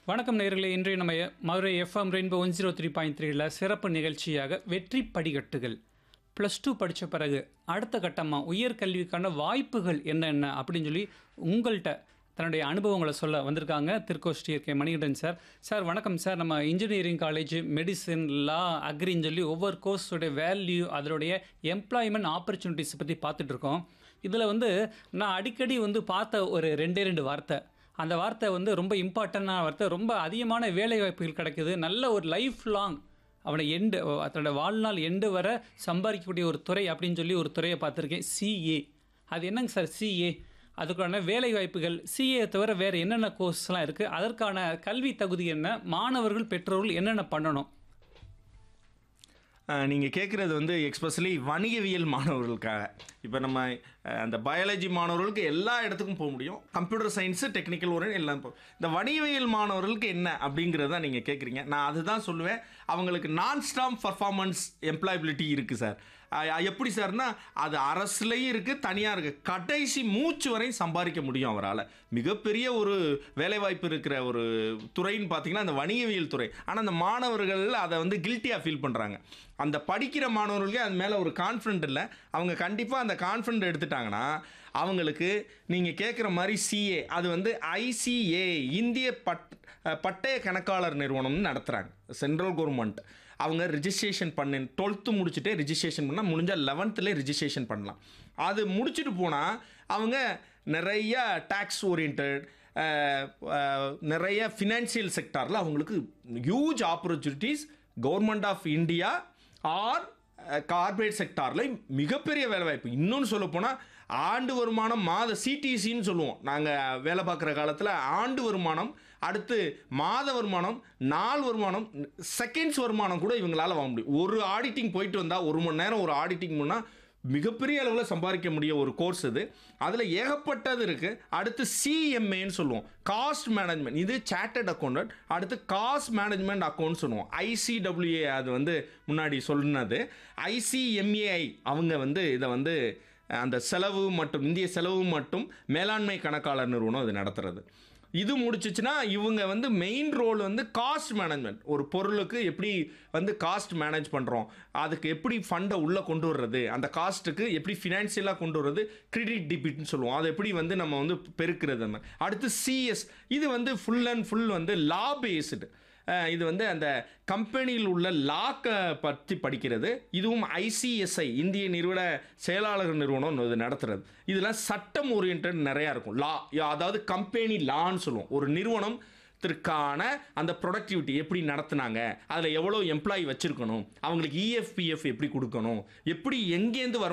வணக்கம் நேயர்களே இன்றைய நம்ம Madurai FM rainbow one zero three point த்ரீல சிறப்பு நிகழ்ச்சியாக வெற்றி படிக்கட்டுகள் ப்ளஸ் டூ படித்த பிறகு அடுத்த கட்டமாக உயர்கல்விக்கான வாய்ப்புகள் என்னென்ன அப்படின்னு சொல்லி உங்கள்கிட்ட தன்னுடைய அனுபவங்களை சொல்ல வந்திருக்காங்க Thirukoshti K Manikandan sir sir வணக்கம் சார் நம்ம இன்ஜினியரிங் காலேஜ் மெடிசன் லா அக்ரின்னு சொல்லி ஒவ்வொரு கோர்ஸோடைய வேல்யூ அதனுடைய எம்ப்ளாய்மெண்ட் ஆப்பர்ச்சுனிட்டிஸ் பற்றி பார்த்துட்டு இருக்கோம் இதில் வந்து நான் அடிக்கடி வந்து பார்த்த ஒரு ரெண்டே ரெண்டு வார்த்தை அந்த வார்த்தை வந்து ரொம்ப இம்பார்ட்டண்டான வார்த்தை ரொம்ப அதிகமான வேலை வாய்ப்புகள் கிடைக்குது நல்ல ஒரு லைஃப் லாங் அவனை எண்டு அதோட வாழ்நாள் எண்டு வர சம்பாதிக்கக்கூடிய ஒரு துறை அப்படின்னு சொல்லி ஒரு துறையை பார்த்துருக்கேன் சிஏ அது என்னங்க சார் சிஏ அதுக்கான வேலை வாய்ப்புகள் சிஏ தவிர வேறு என்னென்ன கோர்ஸ்லாம் இருக்குது அதற்கான கல்வி தகுதி என்ன மாணவர்கள் பெற்றோர்கள் என்னென்ன பண்ணணும் நீங்கள் கேட்குறது வந்து எக்ஸ்பெஷலி வணிகவியல் மாணவர்களுக்காக இப்போ நம்ம அஹ், அந்த பயாலஜி மாணவர்களுக்கு எல்லா இடத்துக்கும் போக முடியும் கம்ப்யூட்டர் சயின்ஸு டெக்னிக்கல் ஒரு எல்லாம் போ இந்த வணிகவியல் மாணவர்களுக்கு என்ன அப்படிங்கிறத தான் நீங்கள் கேட்குறீங்க நான் அதுதான் சொல்லுவேன் அவங்களுக்கு நான் ஸ்டாம் பர்ஃபார்மன்ஸ் எம்ப்ளாயபிலிட்டி இருக்குது சார் அஹ், எப்படி சார்னா அது அரசுலேயும் இருக்குது தனியாக இருக்குது கடைசி மூச்சு வரையும் சம்பாதிக்க முடியும் அவரால் மிகப்பெரிய ஒரு வேலைவாய்ப்பு இருக்கிற ஒரு துறைன்னு பார்த்தீங்கன்னா அந்த வணிகவியல் துறை ஆனால் அந்த மாணவர்கள் அதை வந்து கில்ட்டியாக ஃபீல் பண்ணுறாங்க அந்த படிக்கிற மாணவர்களுக்கு அது மேலே ஒரு கான்ஃபிடென்ட் இல்லை அவங்க கண்டிப்பாக அந்த கான்ஃபிடென்ட் எடுத்துட்டாங்கன்னா அவங்களுக்கு நீங்கள் கேட்குற மாதிரி சிஏ அது வந்து ஐசிஏ இந்திய பட் அஹ், பட்டய கணக்காளர் நிறுவனம்னு நடத்துகிறாங்க சென்ட்ரல் கவர்மெண்ட் அவங்க ரிஜிஸ்ட்ரேஷன் பண்ணி டுவெல்த்து முடிச்சுட்டு ரிஜிஸ்ட்ரேஷன் பண்ணால் முடிஞ்சால் லெவன்த்துலேயே ரிஜிஸ்ட்ரேஷன் பண்ணலாம் அது முடிச்சுட்டு போனால் அவங்க நிறைய டேக்ஸ் ஓரியன்ட் நிறைய ஃபினான்சியல் செக்டாரில் அவங்களுக்கு huge opportunities government of India or corporate செக்டாரில் மிகப்பெரிய வேலைவாய்ப்பு இன்னொன்று சொல்ல போனால் ஆண்டு வருமானம் மாத சிடிசின்னு சொல்லுவோம் நாங்கள் வேலை பார்க்குற காலத்தில் ஆண்டு வருமானம் அடுத்து மாத வருமானம் நாள் வருமானம் செகண்ட்ஸ் வருமானம் கூட இவங்களால வாங்க முடியும் ஒரு ஆடிட்டிங் போயிட்டு வந்தால் ஒரு மணி நேரம் ஒரு ஆடிட்டிங் பண்ணால் மிகப்பெரிய அளவில் சம்பாதிக்க முடிய ஒரு கோர்ஸ் இது அதில் ஏகப்பட்டது இருக்குது அடுத்து சிஎம்ஏன்னு சொல்லுவோம் காஸ்ட் மேனேஜ்மெண்ட் இது சார்ட்டர்ட் அக்கௌண்டன்ட் அடுத்து காஸ்ட் மேனேஜ்மெண்ட் அக்கௌண்ட் சொல்லுவோம் ஐசிடபிள்யூஏ அது வந்து முன்னாடி சொன்னது ஐசிஎம்ஏஐ அவங்க வந்து இதை வந்து அந்த செலவு மற்றும் இந்திய செலவு மற்றும் மேலாண்மை கணக்காளர் நிறுவனம் இது நடத்துறது இது முடிச்சிச்சுன்னா இவங்க வந்து மெயின் ரோல் வந்து காஸ்ட் மேனேஜ்மெண்ட் ஒரு பொருளுக்கு எப்படி வந்து காஸ்ட் மேனேஜ் பண்ணுறோம் அதுக்கு எப்படி ஃபண்டை உள்ளே கொண்டு வர்றது அந்த காஸ்ட்டுக்கு எப்படி ஃபினான்ஷியலாக கொண்டு வர்றது கிரெடிட் டிபிட்னு சொல்லுவோம் அதை எப்படி வந்து நம்ம வந்து பெருக்கிறது அந்த மாதிரி. அடுத்து சிஎஸ் இது வந்து ஃபுல் அண்ட் ஃபுல் வந்து லா பேஸ்டு இது வந்து அந்த கம்பெனியில் உள்ள லாக்கை பற்றி படிக்கிறது இதுவும் ஐசிஎஸ்ஐ இந்திய நிறுவன செயலாளர் நிறுவனம் இது நடத்துறது இதெல்லாம் சட்டம் ஓரியன்ட் நிறையா இருக்கும் லா அதாவது கம்பெனி லான்னு சொல்லுவோம் ஒரு நிறுவனம் த்திற்கான அந்த ப்ரொடக்டிவிட்டி எப்படி நடத்துனாங்க அதில் எவ்வளோ எம்ப்ளாயி வச்சுருக்கணும் அவங்களுக்கு இஎஃப்பிஎஃப் எப்படி கொடுக்கணும் எப்படி எங்கேருந்து வர